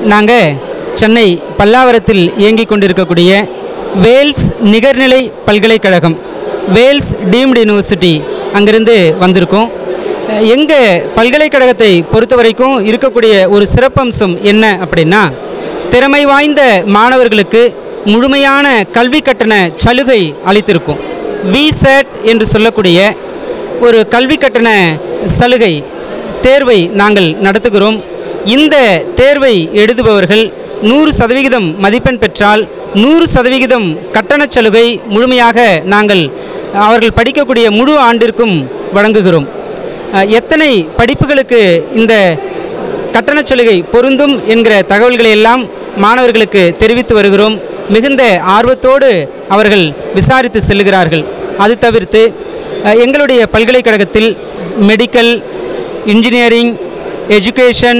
நாங்கள் சென்னை பல்லாவரத்தில் இயங்கிக் கொண்டிருக்கக்கூடிய வேல்ஸ் நிகர்நிலை பல்கலைக்கழகம் வேல்ஸ் டீம்டு யூனிவர்சிட்டி அங்கிருந்து வந்திருக்கோம் எங்கள் பல்கலைக்கழகத்தை பொறுத்த வரைக்கும் இருக்கக்கூடிய ஒரு சிறப்பம்சம் என்ன அப்படின்னா திறமை வாய்ந்த மாணவர்களுக்கு முழுமையான கல்வி கட்டண சலுகை அளித்திருக்கும் விசெட் என்று சொல்லக்கூடிய ஒரு கல்வி கட்டண சலுகை தேர்வை நாங்கள் நடத்துகிறோம் இந்த தேர்வை எழுதுபவர்கள் நூறு சதவிகிதம் மதிப்பெண் பெற்றால் நூறு சதவிகிதம் கட்டணச் சலுகை முழுமையாக நாங்கள் அவர்கள் படிக்கக்கூடிய முழு ஆண்டிற்கும் வழங்குகிறோம் அஹ், எத்தனை படிப்புகளுக்கு இந்த கட்டணச் சலுகை பொருந்தும் என்கிற தகவல்களை எல்லாம் மாணவர்களுக்கு தெரிவித்து வருகிறோம் மிகுந்த ஆர்வத்தோடு அவர்கள் விசாரித்து செல்லுகிறார்கள் அது தவிர்த்து அஹ், எங்களுடைய பல்கலைக்கழகத்தில் medical engineering education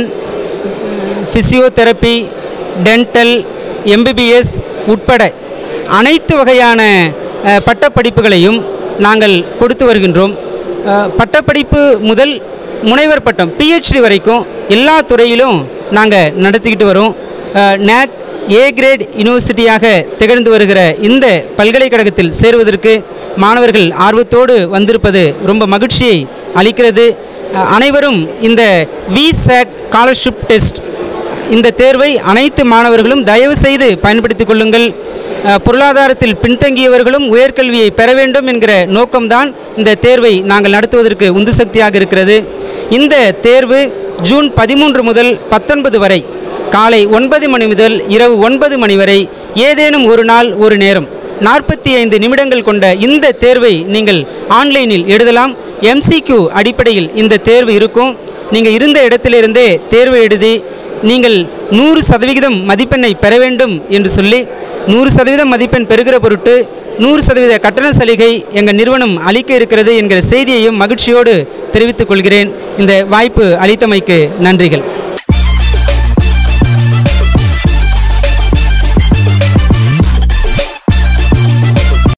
physiotherapy dental MBBS உட்பட அனைத்து வகையான அஹ், பட்டப்படிப்புகளையும் நாங்கள் கொடுத்து வருகின்றோம் அஹ், பட்டப்படிப்பு முதல் முனைவர் பட்டம் பிஹெச்டி வரைக்கும் எல்லா துறையிலும் நாங்கள் நடத்திக்கிட்டு வரோம் நேக் ஏ கிரேட் யூனிவர்சிட்டியாக திகழ்ந்து வருகிற இந்த பல்கலைக்கழகத்தில் சேருவதற்கு மாணவர்கள் ஆர்வத்தோடு வந்திருப்பது ரொம்ப மகிழ்ச்சியை அளிக்கிறது அஹ், அனைவரும் இந்த விசேட் ஸ்காலர்ஷிப் டெஸ்ட் இந்த தேர்வை அனைத்து மாணவர்களும் தயவு செய்து பயன்படுத்திக் கொள்ளுங்கள் அஹ், பொருளாதாரத்தில் பின்தங்கியவர்களும் உயர்கல்வியை பெற வேண்டும் என்கிற நோக்கம்தான் இந்த தேர்வை நாங்கள் நடத்துவதற்கு உந்து சக்தியாக இருக்கிறது இந்த தேர்வு ஜூன் பதிமூன்று முதல் பத்தொன்பது வரை காலை ஒன்பது மணி முதல் இரவு ஒன்பது மணி வரை ஏதேனும் ஒரு நாள் ஒரு நேரம் நாற்பத்தி ஐந்து நிமிடங்கள் கொண்ட இந்த தேர்வை நீங்கள் ஆன்லைனில் எழுதலாம் எம்சிக்யூ அடிப்படையில் இந்த தேர்வு இருக்கும் நீங்கள் இருந்த இடத்திலிருந்தே தேர்வு எழுதி நீங்கள் நூறு சதவிகிதம் மதிப்பெண்ணை பெற வேண்டும் என்று சொல்லி நூறு சதவீதம் மதிப்பெண் பெறுகிற பொருட்டு நூறு சதவீத கட்டண சலுகை எங்கள் நிறுவனம் அளிக்க இருக்கிறது என்கிற செய்தியையும் மகிழ்ச்சியோடு தெரிவித்துக் கொள்கிறேன் இந்த வாய்ப்பு அளித்தமைக்கு நன்றிகள்